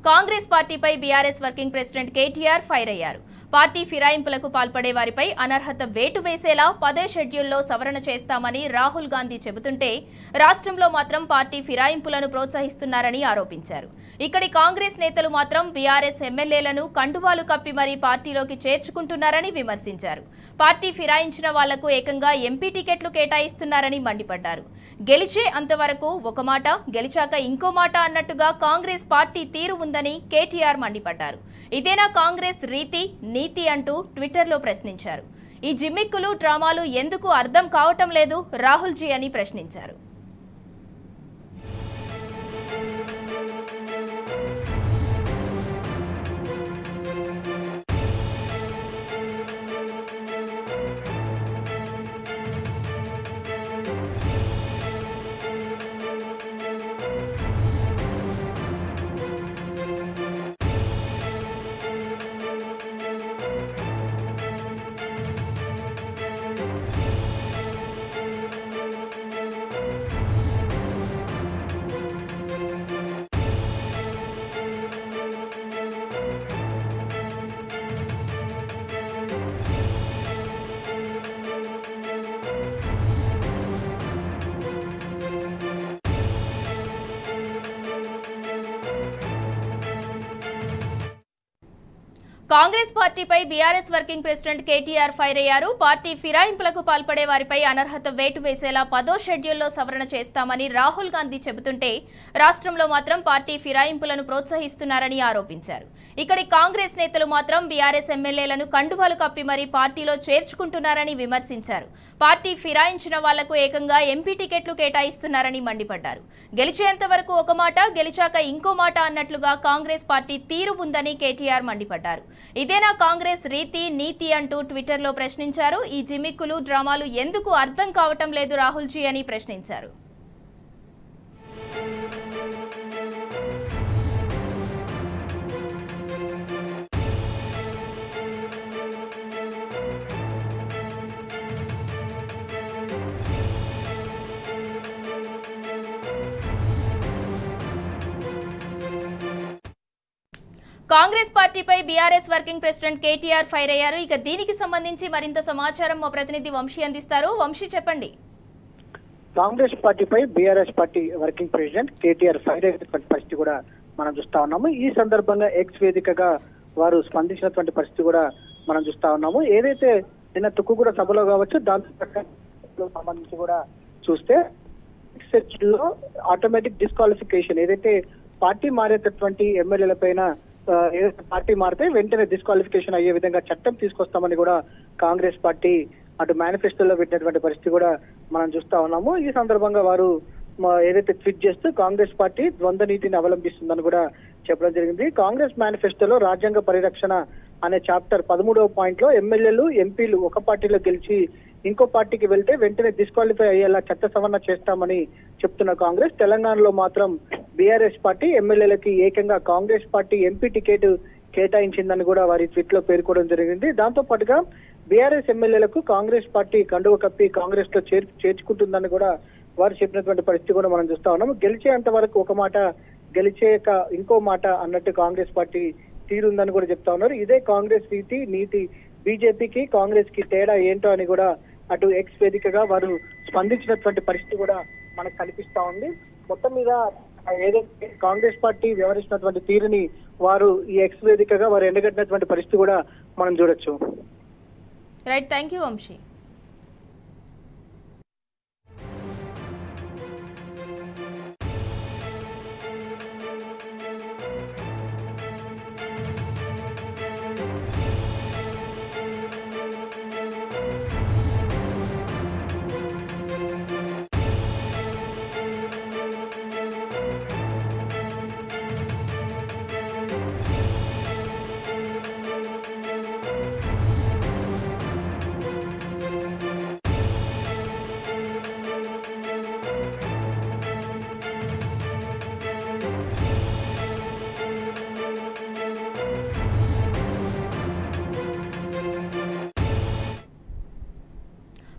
కాంగ్రెస్ పార్టీపై BRS working president KTR fire అయ్యారు party ఫిరాయింపులకు పాల్పడే వారిపై అనర్హత వేటు వేసేలా పదే షెడ్యూల్లో సవరణ చేస్తామని రాహుల్ గాంధీ చెబుతుంటే రాష్ట్రంలో మాత్రం పార్టీ ఫిరాయింపులను ప్రోత్సహిస్తున్నారని ఆరోపించారు ఇక్కడి కాంగ్రెస్ నేతలు మాత్రం బీఆర్ఎస్ ఎమ్మెల్యేలను కండువాలు కప్పి మరీ పార్టీలోకి చేర్చుకుంటున్నారని విమర్శించారు పార్టీ ఫిరాయించిన వాళ్లకు ఏకంగా ఎంపీ టికెట్లు కేటాయిస్తున్నారని మండిపడ్డారు గెలిచే అంతవరకు ఒక మాట గెలిచాక ఇంకో మాట అన్నట్టుగా కాంగ్రెస్ పార్టీ తీరు ఉందని కేటీఆర్ మండిపడ్డారు ఇదేనా కాంగ్రెస్ రీతి నీతి అంటూ ట్విట్టర్లో ప్రశ్నించారు ఈ జిమ్మిక్కులు డ్రామాలు ఎందుకు అర్థం కావటం లేదు రాహుల్ జీ అని ప్రశ్నించారు కాంగ్రెస్ పార్టీపై BRS working president KTR fire అయ్యారు పార్టీ ఫిరాయింపులకు పాల్పడే వారిపై అనర్హత వేటు వేసేలా పదో షెడ్యూల్లో సవరణ చేస్తామని రాహుల్ గాంధీ చెబుతుంటే రాష్ట్రంలో మాత్రం పార్టీ ఫిరాయింపులను ప్రోత్సహిస్తున్నారని ఆరోపించారు ఇక్కడి కాంగ్రెస్ నేతలు మాత్రం బీఆర్ఎస్ ఎమ్మెల్యేలను కండువాలు కప్పి మరీ పార్టీలో చేర్చుకుంటున్నారని విమర్శించారు పార్టీ ఫిరాయించిన వాళ్లకు ఏకంగా ఎంపీ టికెట్లు కేటాయిస్తున్నారని మండిపడ్డారు గెలిచేంత వరకు ఒక మాట గెలిచాక ఇంకో మాట అన్నట్లుగా కాంగ్రెస్ పార్టీ తీరు ఉందని కేటీఆర్ మండిపడ్డారు ఇదేనా కాంగ్రెస్ రీతి నీతి అంటూ ట్విట్టర్లో ప్రశ్నించారు ఈ జిమిక్కులు డ్రామాలు ఎందుకు అర్థం కావటం లేదు రాహుల్ జీ అని ప్రశ్నించారు కాంగ్రెస్ పార్టీపై BRS working president KTR fire అయ్యారు ఇక దీనికి సంబంధించి మరింత సమాచారం మా ప్రతినిధి వంశీ అందిస్తారు వంశీ చెప్పండి కాంగ్రెస్ పార్టీపై BRS party working president KTR fire అయినటువంటి పరిస్థితి కూడా మనం చూస్తా ఉన్నాము ఈ సందర్భంగా ఎక్స్ వేదికగా వారు స్పందించినటువంటి పరిస్థితి కూడా మనం చూస్తా ఉన్నాము ఏదైతే నిన్న తుక్కుగూడ సభలో కావచ్చు దాంతో ప్రకారం సంబంధించి కూడా చూస్తే సెర్చ్ లో ఆటోమేటిక్ డిస్క్వాలిఫికేషన్ ఏదైతే పార్టీ మారేటటువంటి ఎమ్మెల్యేల పైన ఆ, ఏదైతే పార్టీ మారితే వెంటనే డిస్క్వాలిఫికేషన్ అయ్యే విధంగా చట్టం తీసుకొస్తామని కూడా కాంగ్రెస్ పార్టీ అటు మేనిఫెస్టోలో పెట్టినటువంటి పరిస్థితి కూడా మనం చూస్తా ఉన్నాము ఈ సందర్భంగా వారు మా- ఏదైతే ట్వీట్ చేస్తూ కాంగ్రెస్ పార్టీ ద్వంద్వ నీతిని అవలంబిస్తుందని కూడా చెప్పడం జరిగింది కాంగ్రెస్ మేనిఫెస్టోలో రాజ్యాంగ పరిరక్షణ అనే చాప్టర్ పదమూడవ పాయింట్ లో ఎమ్మెల్యేలు ఎంపీలు ఒక పార్టీలో గెలిచి ఇంకో పార్టీకి వెళ్తే వెంటనే డిస్క్వాలిఫై అయ్యేలా చట్ట సవరణ చేస్తామని చెప్తున్న కాంగ్రెస్ తెలంగాణలో మాత్రం బీఆర్ఎస్ పార్టీ ఎమ్మెల్యేలకి ఏకంగా కాంగ్రెస్ పార్టీ ఎంపీ టికెట్ కేటాయించిందని కూడా వారి ట్వీట్ లో పేర్కోవడం జరిగింది దాంతో పాటుగా బీఆర్ఎస్ ఎమ్మెల్యేలకు కాంగ్రెస్ పార్టీ కండువ కప్పి కాంగ్రెస్ లో చేర్ చేర్చుకుంటుందని కూడా వారు చెప్పినటువంటి పరిస్థితి కూడా మనం చూస్తా ఉన్నాము గెలిచేంత వరకు ఒక మాట గెలిచేక ఇంకో మాట అన్నట్టు కాంగ్రెస్ పార్టీ తీరుందని కూడా చెప్తా ఉన్నారు ఇదే కాంగ్రెస్ రీతి నీతి బీజేపీకి కాంగ్రెస్ కి తేడా ఏంటో అని కూడా అటు ఎక్స్ వేదికగా వారు స్పందించినటువంటి పరిస్థితి కూడా మనకు కనిపిస్తా ఉంది మొత్తం మీద ఏదైతే కాంగ్రెస్ పార్టీ వ్యవహరిస్తున్నటువంటి తీరుని వారు ఈ ఎక్స్ వేదికగా వారు ఎండగట్టినటువంటి పరిస్థితి కూడా మనం చూడొచ్చు right thank you Vamshi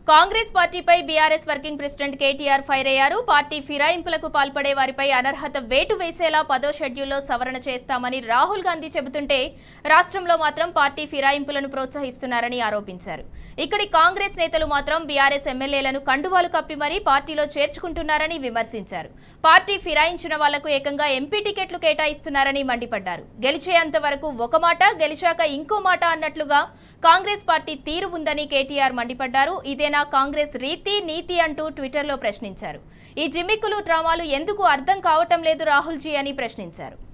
Congress పార్టీపై BRS working president KTR fire అయ్యారు పార్టీ ఫిరాయింపులకు పాల్పడే వారిపై అనర్హత వేటు వేసేలా పదో షెడ్యూల్లో సవరణ చేస్తామని రాహుల్ గాంధీ చెబుతుంటే రాష్ట్రంలో మాత్రం పార్టీ ఫిరాయింపులను ప్రోత్సహిస్తున్నారని ఆరోపించారు ఇక్కడి కాంగ్రెస్ నేతలు మాత్రం బీఆర్ఎస్ ఎమ్మెల్యేలను కండువాలు కప్పి మరీ పార్టీలో చేర్చుకుంటున్నారని విమర్శించారు పార్టీ ఫిరాయించిన వాళ్లకు ఏకంగా ఎంపీ టికెట్లు కేటాయిస్తున్నారని మండిపడ్డారు గెలిచేంత వరకు ఒక మాట గెలిచాక ఇంకో మాట అన్నట్లుగా కాంగ్రెస్ పార్టీ తీరు ఉందని కేటీఆర్ మండిపడ్డారు ఇదేనా కాంగ్రెస్ రీతి నీతి అంటూ ట్విట్టర్లో ప్రశ్నించారు ఈ జిమ్మిక్కులు డ్రామాలు ఎందుకు అర్థం కావటం లేదు రాహుల్జీ అని ప్రశ్నించారు